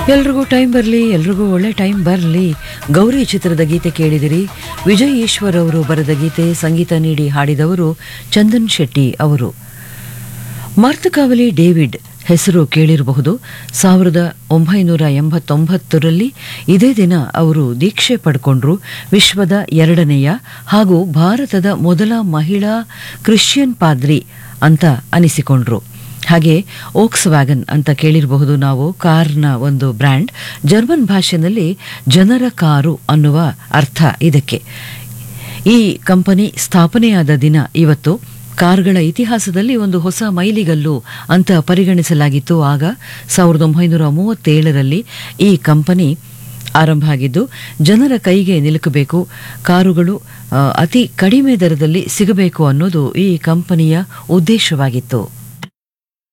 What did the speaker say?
ಎಲ್ರಿಗೂ ಟೈಮ್ ಬರಲಿ ಎಲ್ರಿಗೂ ಒಳ್ಳೆ ಟೈಮ್ ಬರಲಿ ಗೌರಿ ಚಿತ್ರದ ಗೀತೆ ಕೇಳಿದಿರಿ ವಿಜಯ್ ಈಶ್ವರ್ ಅವರು ಬರೆದ ಗೀತೆ ಸಂಗೀತ ನೀಡಿ ಹಾಡಿದವರು ಚಂದನ್ ಶೆಟ್ಟಿ ಅವರು ಮಾರ್ತಕಾವಲಿ ಡೇವಿಡ್ ಹೆಸರು ಕೇಳಿರಬಹುದು ಸಾವಿರದ ಒಂಬೈನೂರ ಎಂಬತ್ತೊಂಬತ್ತರಲ್ಲಿ ಇದೇ ದಿನ ಅವರು ದೀಕ್ಷೆ ಪಡ್ಕೊಂಡ್ರು ವಿಶ್ವದ ಎರಡನೆಯ ಹಾಗೂ ಭಾರತದ ಮೊದಲ ಮಹಿಳಾ ಕ್ರಿಶ್ಚಿಯನ್ ಪಾದ್ರಿ ಅಂತ ಅನಿಸಿಕೊಂಡ್ರು ಹಾಗೆ ಓಕ್ಸ್ ವ್ಯಾಗನ್ ಅಂತ ಕೇಳಿರಬಹುದು ನಾವು ಕಾರ್ನ ಒಂದು ಬ್ರ್ಯಾಂಡ್ ಜರ್ಮನ್ ಭಾಷೆಯಲ್ಲಿ ಜನರ ಕಾರು ಅನ್ನುವ ಅರ್ಥ ಇದಕ್ಕೆ ಈ ಕಂಪನಿ ಸ್ಥಾಪನೆಯಾದ ದಿನ ಇವತ್ತು ಕಾರ್ಗಳ ಇತಿಹಾಸದಲ್ಲಿ ಒಂದು ಹೊಸ ಮೈಲಿಗಲ್ಲು ಅಂತ ಪರಿಗಣಿಸಲಾಗಿತ್ತು ಆಗ ಸಾವಿರದ ಒಂಬೈನೂರ ಮೂವತ್ತೇಳರಲ್ಲಿ ಈ ಕಂಪನಿ ಆರಂಭ ಆಗಿದ್ದು ಜನರ ಕೈಗೆ ನಿಲುಕಬೇಕು ಕಾರುಗಳು ಆ, ಅತಿ ಕಡಿಮೆ ದರದಲ್ಲಿ ಸಿಗಬೇಕು ಅನ್ನೋದು ಈ ಕಂಪನಿಯ ಉದ್ದೇಶವಾಗಿತ್ತು